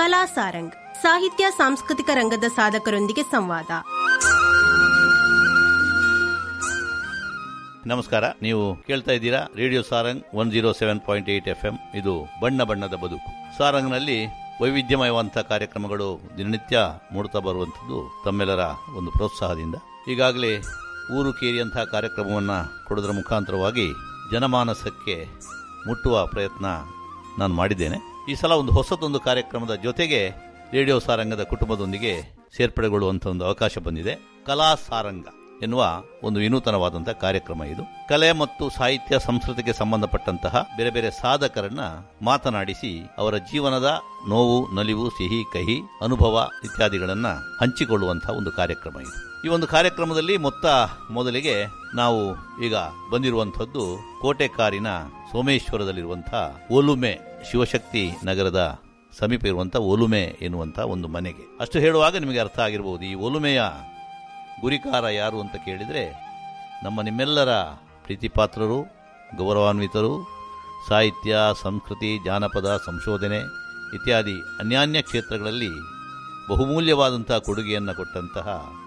ಕಲಾ ಸಾರಂಗ್ ಸಾಹಿತ್ಯ ಸಾಂಸ್ಕೃತಿಕ ರಂಗದ ಸಾಧಕರೊಂದಿಗೆ ಸಂವಾದ ನಮಸ್ಕಾರ ನೀವು ಕೇಳ್ತಾ ಇದ್ದೀರಾ radio Sarang one zero seven point eight F M ಇದು ಬಣ್ಣ ಬಣ್ಣದ ಬದುಕು ಸಾರಂಗ್ನಲ್ಲಿ ವೈವಿಧ್ಯಮಯವಂತ ಕಾರ್ಯಕ್ರಮಗಳು ದಿನನಿತ್ಯ ಮೂಡ್ತಾ ಬರುವಂಥದ್ದು ತಮ್ಮೆಲ್ಲರ ಒಂದು ಪ್ರೋತ್ಸಾಹದಿಂದ ಈಗಾಗಲೇ ಊರು ಕೇರಿಯಂತಹ ಕಾರ್ಯಕ್ರಮವನ್ನು ಕೊಡೋದ್ರ ಮುಖಾಂತರವಾಗಿ ಜನಮಾನಸಕ್ಕೆ ಮುಟ್ಟುವ ಪ್ರಯತ್ನ ನಾನು ಮಾಡಿದ್ದೇನೆ ಈ ಸಲ ಒಂದು ಹೊಸದೊಂದು ಕಾರ್ಯಕ್ರಮದ ಜೊತೆಗೆ ರೇಡಿಯೋ ಸಾರಂಗದ ಕುಟುಂಬದೊಂದಿಗೆ ಸೇರ್ಪಡೆಗೊಳ್ಳುವಂಥ ಒಂದು ಅವಕಾಶ ಬಂದಿದೆ ಕಲಾ ಸಾರಂಗ ಎನ್ನುವ ಒಂದು ವಿನೂತನವಾದಂತಹ ಕಾರ್ಯಕ್ರಮ ಇದು ಕಲೆ ಮತ್ತು ಸಾಹಿತ್ಯ ಸಂಸ್ಕೃತಿಗೆ ಸಂಬಂಧಪಟ್ಟಂತಹ ಬೇರೆ ಬೇರೆ ಸಾಧಕರನ್ನ ಮಾತನಾಡಿಸಿ ಅವರ ಜೀವನದ ನೋವು ನಲಿವು ಸಿಹಿ ಕಹಿ ಅನುಭವ ಇತ್ಯಾದಿಗಳನ್ನ ಹಂಚಿಕೊಳ್ಳುವಂತಹ ಒಂದು ಕಾರ್ಯಕ್ರಮ ಇದು ಈ ಒಂದು ಕಾರ್ಯಕ್ರಮದಲ್ಲಿ ಮೊತ್ತ ಮೊದಲಿಗೆ ನಾವು ಈಗ ಬಂದಿರುವಂತಹದ್ದು ಕೋಟೆಕಾರಿನ ಸೋಮೇಶ್ವರದಲ್ಲಿರುವಂತಹ ಒಲುಮೆ ಶಿವಶಕ್ತಿ ನಗರದ ಸಮೀಪ ಇರುವಂತಹ ಒಲುಮೆ ಎನ್ನುವಂತಹ ಒಂದು ಮನೆಗೆ ಅಷ್ಟು ಹೇಳುವಾಗ ನಿಮಗೆ ಅರ್ಥ ಆಗಿರಬಹುದು ಈ ಒಲುಮೆಯ ಗುರಿಕಾರ ಯಾರು ಅಂತ ಕೇಳಿದರೆ ನಮ್ಮ ನಿಮ್ಮೆಲ್ಲರ ಪ್ರೀತಿಪಾತ್ರರು ಗೌರವಾನ್ವಿತರು ಸಾಹಿತ್ಯ ಸಂಸ್ಕೃತಿ ಜಾನಪದ ಸಂಶೋಧನೆ ಇತ್ಯಾದಿ ಅನ್ಯಾನ್ಯ ಕ್ಷೇತ್ರಗಳಲ್ಲಿ ಬಹುಮೂಲ್ಯವಾದಂತಹ ಕೊಡುಗೆಯನ್ನು ಕೊಟ್ಟಂತಹ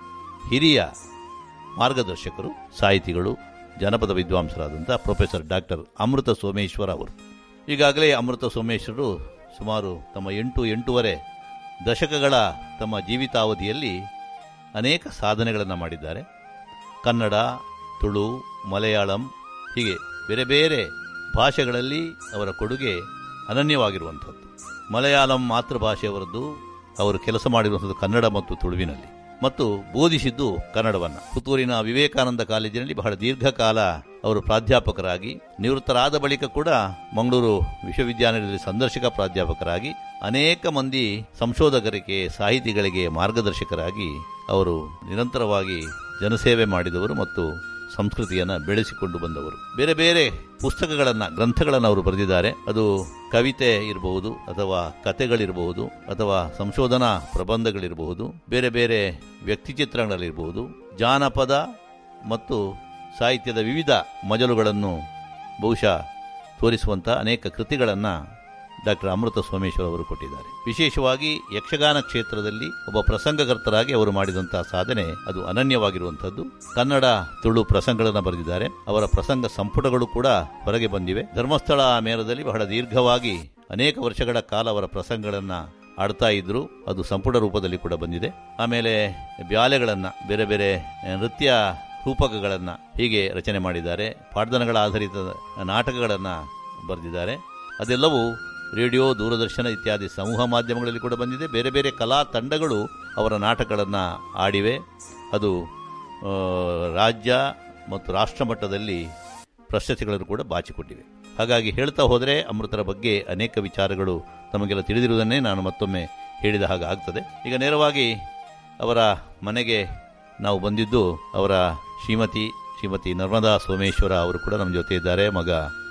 ಹಿರಿಯ ಮಾರ್ಗದರ್ಶಕರು ಸಾಹಿತಿಗಳು ಜನಪದ ವಿದ್ವಾಂಸರಾದಂತಹ ಪ್ರೊಫೆಸರ್ ಡಾಕ್ಟರ್ ಅಮೃತ ಸೋಮೇಶ್ವರ ಅವರು ಈಗಾಗಲೇ ಅಮೃತ ಸೋಮೇಶ್ವರರು ಸುಮಾರು ತಮ್ಮ ಎಂಟು ಎಂಟೂವರೆ ದಶಕಗಳ ತಮ್ಮ ಜೀವಿತಾವಧಿಯಲ್ಲಿ ಅನೇಕ ಸಾಧನೆಗಳನ್ನು ಮಾಡಿದ್ದಾರೆ ಕನ್ನಡ ತುಳು ಮಲಯಾಳಂ ಹೀಗೆ ಬೇರೆ ಬೇರೆ ಭಾಷೆಗಳಲ್ಲಿ ಅವರ ಕೊಡುಗೆ ಅನನ್ಯವಾಗಿರುವಂಥದ್ದು ಮಲಯಾಳಂ ಮಾತೃಭಾಷೆಯವರದ್ದು ಅವರು ಕೆಲಸ ಮಾಡಿರುವಂಥದ್ದು ಕನ್ನಡ ಮತ್ತು ತುಳುವಿನಲ್ಲಿ ಮತ್ತು ಬೋಧಿಸಿದ್ದು ಕನ್ನಡವನ್ನು ಪುತ್ತೂರಿನ ವಿವೇಕಾನಂದ ಕಾಲೇಜಿನಲ್ಲಿ ಬಹಳ ದೀರ್ಘಕಾಲ ಅವರು ಪ್ರಾಧ್ಯಾಪಕರಾಗಿ ನಿವೃತ್ತರಾದ ಬಳಿಕ ಕೂಡ ಮಂಗಳೂರು ವಿಶ್ವವಿದ್ಯಾನಿಲಯದಲ್ಲಿ ಸಂದರ್ಶಕ ಪ್ರಾಧ್ಯಾಪಕರಾಗಿ ಅನೇಕ ಮಂದಿ ಸಂಶೋಧಕರಿಗೆ ಸಾಹಿತಿಗಳಿಗೆ ಮಾರ್ಗದರ್ಶಕರಾಗಿ ಅವರು ನಿರಂತರವಾಗಿ ಜನಸೇವೆ ಮಾಡಿದವರು ಮತ್ತು ಸಂಸ್ಕೃತಿಯನ್ನು ಬೆಳೆಸಿಕೊಂಡು ಬಂದವರು ಬೇರೆ ಬೇರೆ ಪುಸ್ತಕಗಳನ್ನು ಗ್ರಂಥಗಳನ್ನು ಅವರು ಬರೆದಿದ್ದಾರೆ ಅದು ಕವಿತೆ ಇರಬಹುದು ಅಥವಾ ಕತೆಗಳಿರಬಹುದು ಅಥವಾ ಸಂಶೋಧನಾ ಪ್ರಬಂಧಗಳಿರಬಹುದು ಬೇರೆ ಬೇರೆ ವ್ಯಕ್ತಿಚಿತ್ರಗಳಿರಬಹುದು ಜಾನಪದ ಮತ್ತು ಸಾಹಿತ್ಯದ ವಿವಿಧ ಮಜಲುಗಳನ್ನು ಬಹುಶಃ ತೋರಿಸುವಂತಹ ಅನೇಕ ಕೃತಿಗಳನ್ನು ಡಾಕ್ಟರ್ ಅಮೃತ ಸೋಮೇಶ್ವರ ಅವರು ಕೊಟ್ಟಿದ್ದಾರೆ ವಿಶೇಷವಾಗಿ ಯಕ್ಷಗಾನ ಕ್ಷೇತ್ರದಲ್ಲಿ ಒಬ್ಬ ಪ್ರಸಂಗಕರ್ತರಾಗಿ ಅವರು ಮಾಡಿದಂತಹ ಸಾಧನೆ ಅದು ಅನನ್ಯವಾಗಿರುವಂತಹದ್ದು ಕನ್ನಡ ತುಳು ಪ್ರಸಂಗಗಳನ್ನು ಬರೆದಿದ್ದಾರೆ ಅವರ ಪ್ರಸಂಗ ಸಂಪುಟಗಳು ಕೂಡ ಹೊರಗೆ ಬಂದಿವೆ ಧರ್ಮಸ್ಥಳ ಮೇಳದಲ್ಲಿ ಬಹಳ ದೀರ್ಘವಾಗಿ ಅನೇಕ ವರ್ಷಗಳ ಕಾಲ ಅವರ ಪ್ರಸಂಗಗಳನ್ನು ಆಡ್ತಾ ಇದ್ರು ಅದು ಸಂಪುಟ ರೂಪದಲ್ಲಿ ಕೂಡ ಬಂದಿದೆ ಆಮೇಲೆ ಬ್ಯಾಲೆಗಳನ್ನ ಬೇರೆ ಬೇರೆ ನೃತ್ಯ ರೂಪಕಗಳನ್ನ ಹೀಗೆ ರಚನೆ ಮಾಡಿದ್ದಾರೆ ಪಾಡ್ದನಗಳ ಆಧಾರಿತ ನಾಟಕಗಳನ್ನು ಬರೆದಿದ್ದಾರೆ ಅದೆಲ್ಲವೂ ರೇಡಿಯೋ ದೂರದರ್ಶನ ಇತ್ಯಾದಿ ಸಮೂಹ ಮಾಧ್ಯಮಗಳಲ್ಲಿ ಕೂಡ ಬಂದಿದೆ ಬೇರೆ ಬೇರೆ ಕಲಾ ತಂಡಗಳು ಅವರ ನಾಟಕಗಳನ್ನು ಆಡಿವೆ ಅದು ಆ, ರಾಜ್ಯ ಮತ್ತು ರಾಷ್ಟ್ರ ಮಟ್ಟದಲ್ಲಿ ಪ್ರಶಸ್ತಿಗಳನ್ನು ಕೂಡ ಬಾಚಿಕೊಟ್ಟಿವೆ ಹಾಗಾಗಿ ಹೇಳ್ತಾ ಹೋದರೆ ಅಮೃತರ ಬಗ್ಗೆ ಅನೇಕ ವಿಚಾರಗಳು ತಮಗೆಲ್ಲ ತಿಳಿದಿರುವುದನ್ನೇ ನಾನು ಮತ್ತೊಮ್ಮೆ ಹೇಳಿದ ಹಾಗೆ ಆಗ್ತದೆ ಈಗ ನೇರವಾಗಿ ಅವರ ಮನೆಗೆ ನಾವು ಬಂದಿದ್ದು ಅವರ ಶ್ರೀಮತಿ ಶ್ರೀಮತಿ ನರ್ಮದಾ ಸೋಮೇಶ್ವರ ಅವರು ಕೂಡ ನಮ್ಮ ಜೊತೆ ಇದ್ದಾರೆ ಮಗ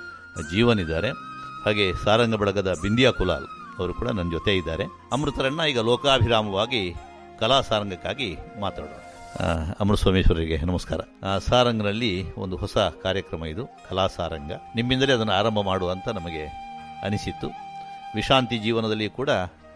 ಜೀವನ್ ಇದ್ದಾರೆ ಹಾಗೆ ಸಾರಂಗ ಬಳಗದ ಬಿಂದಿಯಾ ಕುಲಾಲ್ ಅವರು ಕೂಡ ನನ್ನ ಜೊತೆ ಇದ್ದಾರೆ ಅಮೃತರನ್ನ ಈಗ ಲೋಕಾಭಿರಾಮವಾಗಿ ಕಲಾ ಸಾರಂಗಕ್ಕಾಗಿ ಮಾತಾಡೋಣ ಆ, ಅಮೃತ ಸೋಮೇಶ್ವರರಿಗೆ ನಮಸ್ಕಾರ ಆ, ಸಾರಂಗನಲ್ಲಿ ಒಂದು ಹೊಸ ಕಾರ್ಯಕ್ರಮ ಇದು ಕಲಾ ಸಾರಂಗ ನಿಮ್ಮಿಂದಲೇ ಅದನ್ನು ಆರಂಭ ಮಾಡುವ ಅಂತ ನಮಗೆ ಅನಿಸಿತ್ತು ವಿಶ್ರಾಂತಿ ಜೀವನದಲ್ಲಿ ಕೂಡ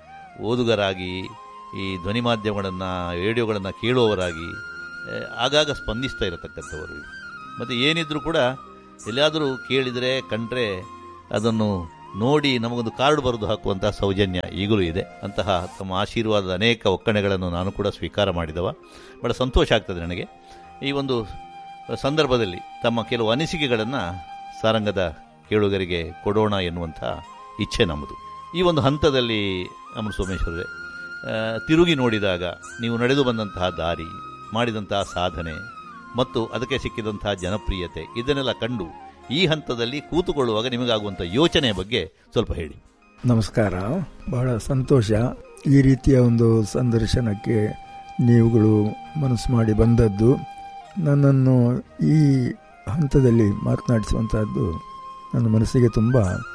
ಓದುಗರಾಗಿ ಈ ಧ್ವನಿ ಮಾಧ್ಯಮಗಳನ್ನು ರೇಡಿಯೋಗಳನ್ನು ಕೇಳುವವರಾಗಿ ಆ, ಆಗಾಗ ಸ್ಪಂದಿಸ್ತಾ ಇರತಕ್ಕಂಥವರು ಮತ್ತು ಏನಿದ್ರೂ ಕೂಡ ಎಲ್ಲಿಯಾದರೂ ಕೇಳಿದರೆ ಕಂಡ್ರೆ ಅದನ್ನು ನೋಡಿ ನಮಗೊಂದು ಕಾರ್ಡ್ ಬರೆದು ಹಾಕುವಂತಹ ಸೌಜನ್ಯ ಈಗಲೂ ಇದೆ ಅಂತಹ ತಮ್ಮ ಆಶೀರ್ವಾದದ ಅನೇಕ ಒಕ್ಕಣೆಗಳನ್ನು ನಾನು ಕೂಡ ಸ್ವೀಕಾರ ಮಾಡಿದವ ಬಹಳ ಸಂತೋಷ ಆಗ್ತದೆ ನನಗೆ ಈ ಒಂದು ಸಂದರ್ಭದಲ್ಲಿ ತಮ್ಮ ಕೆಲವು ಅನಿಸಿಕೆಗಳನ್ನು ಸಾರಂಗದ ಕೇಳುಗರಿಗೆ ಕೊಡೋಣ ಎನ್ನುವಂಥ ಇಚ್ಛೆ ನಮ್ಮದು ಈ ಒಂದು ಹಂತದಲ್ಲಿ ಅಮೃತ ಸೋಮೇಶ್ವರರೇ ಆ, ತಿರುಗಿ ನೋಡಿದಾಗ ನೀವು ನಡೆದು ಬಂದಂತಹ ದಾರಿ ಮಾಡಿದಂತಹ ಸಾಧನೆ ಮತ್ತು ಅದಕ್ಕೆ ಸಿಕ್ಕಿದಂತಹ ಜನಪ್ರಿಯತೆ ಇದನ್ನೆಲ್ಲ ಕಂಡು ಈ ಹಂತದಲ್ಲಿ ಕೂತುಕೊಳ್ಳುವಾಗ ನಿಮಗಾಗುವಂಥ ಯೋಚನೆಯ ಬಗ್ಗೆ ಸ್ವಲ್ಪ ಹೇಳಿ ನಮಸ್ಕಾರ ಬಹಳ ಸಂತೋಷ ಈ ರೀತಿಯ ಒಂದು ಸಂದರ್ಶನಕ್ಕೆ ನೀವುಗಳು ಮನಸ್ಸು ಮಾಡಿ ಬಂದದ್ದು ನನ್ನನ್ನು ಈ ಹಂತದಲ್ಲಿ ಮಾತನಾಡಿಸುವಂತಹದ್ದು ನನ್ನ ಮನಸ್ಸಿಗೆ ತುಂಬ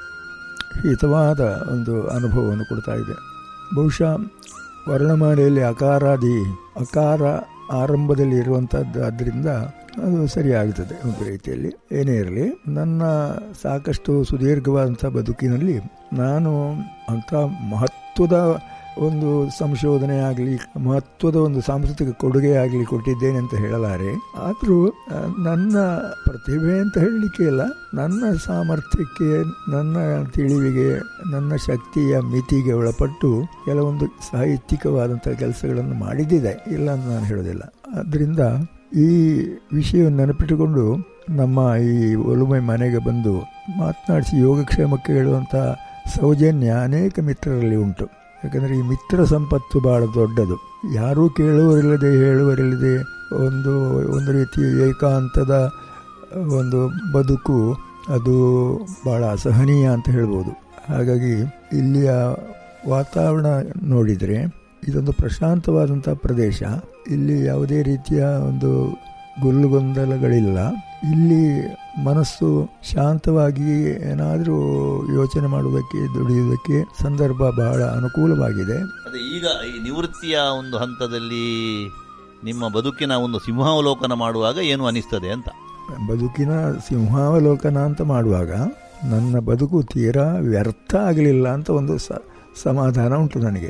ಹಿತವಾದ ಒಂದು ಅನುಭವವನ್ನು ಕೊಡ್ತಾ ಇದೆ ಬಹುಶಃ ವರ್ಣಮಾಲೆಯಲ್ಲಿ ಅಕಾರಾದಿ ಅಕಾರ ಆರಂಭದಲ್ಲಿ ಇರುವಂಥದ್ದು ಆದ್ದರಿಂದ ಅದು ಸರಿಯಾಗುತ್ತದೆ ಒಂದು ರೀತಿಯಲ್ಲಿ ಏನೇ ಇರಲಿ ನನ್ನ ಸಾಕಷ್ಟು ಸುದೀರ್ಘವಾದಂಥ ಬದುಕಿನಲ್ಲಿ ನಾನು ಅಂಥ ಮಹತ್ವದ ಒಂದು ಸಂಶೋಧನೆ ಆಗಲಿ ಮಹತ್ವದ ಒಂದು ಸಾಂಸ್ಕೃತಿಕ ಕೊಡುಗೆ ಆಗಲಿ ಕೊಟ್ಟಿದ್ದೇನೆ ಅಂತ ಹೇಳಲಾರೆ ಆದರೂ ಆ, ನನ್ನ ಪ್ರತಿಭೆ ಅಂತ ಹೇಳಲಿಕ್ಕೆ ಇಲ್ಲ ನನ್ನ ಸಾಮರ್ಥ್ಯಕ್ಕೆ ನನ್ನ ತಿಳಿವಿಗೆ ನನ್ನ ಶಕ್ತಿಯ ಮಿತಿಗೆ ಒಳಪಟ್ಟು ಕೆಲವೊಂದು ಸಾಹಿತ್ಯಿಕವಾದಂಥ ಕೆಲಸಗಳನ್ನು ಮಾಡಿದ್ದಿದೆ ಇಲ್ಲ ಅಂತ ನಾನು ಹೇಳೋದಿಲ್ಲ ಆದ್ದರಿಂದ ಈ ವಿಷಯವನ್ನು ನೆನಪಿಟ್ಟುಕೊಂಡು ನಮ್ಮ ಈ ಒಲುಮೆ ಮನೆಗೆ ಬಂದು ಮಾತನಾಡಿಸಿ ಯೋಗಕ್ಷೇಮಕ್ಕೆ ಹೇಳುವಂಥ ಸೌಜನ್ಯ ಅನೇಕ ಮಿತ್ರರಲ್ಲಿ ಉಂಟು ಯಾಕಂದರೆ ಈ ಮಿತ್ರ ಸಂಪತ್ತು ಬಹಳ ದೊಡ್ಡದು ಯಾರೂ ಕೇಳುವರಿಲ್ಲದೆ ಹೇಳುವರಿಲ್ಲದೆ ಒಂದು ಒಂದು ರೀತಿ ಏಕಾಂತದ ಒಂದು ಬದುಕು ಅದು ಬಹಳ ಅಸಹನೀಯ ಅಂತ ಹೇಳ್ಬೋದು ಹಾಗಾಗಿ ಇಲ್ಲಿಯ ವಾತಾವರಣ ನೋಡಿದರೆ ಇದೊಂದು ಪ್ರಶಾಂತವಾದಂಥ ಪ್ರದೇಶ ಇಲ್ಲಿ ಯಾವುದೇ ರೀತಿಯ ಒಂದು ಗುಲ್ಲುಗೊಂದಲಗಳಿಲ್ಲ ಇಲ್ಲಿ ಮನಸ್ಸು ಶಾಂತವಾಗಿ ಏನಾದರೂ ಯೋಚನೆ ಮಾಡುವುದಕ್ಕೆ ದುಡಿಯುವುದಕ್ಕೆ ಸಂದರ್ಭ ಬಹಳ ಅನುಕೂಲವಾಗಿದೆ ಅದೇ ಈಗ ಈ ನಿವೃತ್ತಿಯ ಒಂದು ಹಂತದಲ್ಲಿ ನಿಮ್ಮ ಬದುಕಿನ ಒಂದು ಸಿಂಹಾವಲೋಕನ ಮಾಡುವಾಗ ಏನು ಅನಿಸ್ತದೆ ಅಂತ ಬದುಕಿನ ಸಿಂಹಾವಲೋಕನ ಅಂತ ಮಾಡುವಾಗ ನನ್ನ ಬದುಕು ತೀರಾ ವ್ಯರ್ಥ ಆಗಲಿಲ್ಲ ಅಂತ ಒಂದು ಸ ಸಮಾಧಾನ ಉಂಟು ನನಗೆ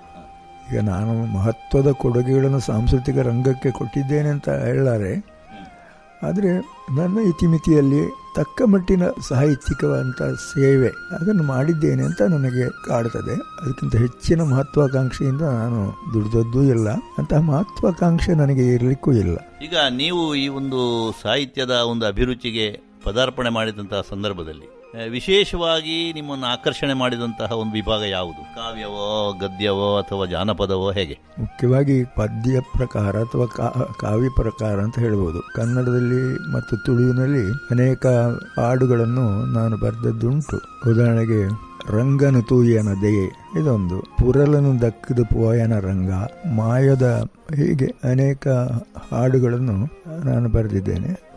ಈಗ ನಾನು ಮಹತ್ವದ ಕೊಡುಗೆಗಳನ್ನು ಸಾಂಸ್ಕೃತಿಕ ರಂಗಕ್ಕೆ ಕೊಟ್ಟಿದ್ದೇನೆ ಅಂತ ಹೇಳಲಾರೆ ಆದರೆ ನನ್ನ ಇತಿಮಿತಿಯಲ್ಲಿ ತಕ್ಕ ಮಟ್ಟಿನ ಸಾಹಿತ್ಯಿಕವಂತ ಸೇವೆ ಅದನ್ನು ಮಾಡಿದ್ದೇನೆ ಅಂತ ನನಗೆ ಕಾಡುತ್ತದೆ ಅದಕ್ಕಿಂತ ಹೆಚ್ಚಿನ ಮಹತ್ವಾಕಾಂಕ್ಷೆಯಿಂದ ನಾನು ದುಡಿದದ್ದೂ ಇಲ್ಲ ಅಂತಹ ಮಹತ್ವಾಕಾಂಕ್ಷೆ ನನಗೆ ಇರಲಿಕ್ಕೂ ಇಲ್ಲ ಈಗ ನೀವು ಈ ಒಂದು ಸಾಹಿತ್ಯದ ಒಂದು ಅಭಿರುಚಿಗೆ ಪದಾರ್ಪಣೆ ಮಾಡಿದಂತಹ ಸಂದರ್ಭದಲ್ಲಿ ಆ, ವಿಶೇಷವಾಗಿ ನಿಮ್ಮನ್ನು ಆಕರ್ಷಣೆ ಮಾಡಿದಂತಹ ಒಂದು ವಿಭಾಗ ಯಾವುದು ಕಾವ್ಯವೋ ಗದ್ಯವೋ ಅಥವಾ ಜಾನಪದವೋ ಹೇಗೆ ಮುಖ್ಯವಾಗಿ ಪದ್ಯ ಪ್ರಕಾರ ಅಥವಾ ಕಾ- ಕಾವ್ಯ ಪ್ರಕಾರ ಅಂತ ಹೇಳ್ಬೋದು ಕನ್ನಡದಲ್ಲಿ ಮತ್ತು ತುಳುವಿನಲ್ಲಿ ಅನೇಕ ಹಾಡುಗಳನ್ನು ನಾನು ಬರೆದದ್ದುಂಟು ಉದಾಹರಣೆಗೆ ರಂಗನು ತೂಯನ ದಯೆ ಇದೊಂದು ಪುರಲನು ದಕ್ಕದ ಪೋಯನ ರಂಗ ಮಾಯದ ಹೀಗೆ ಅನೇಕ ಹಾಡುಗಳನ್ನು ನಾನು ಬರೆದಿದ್ದೇನೆ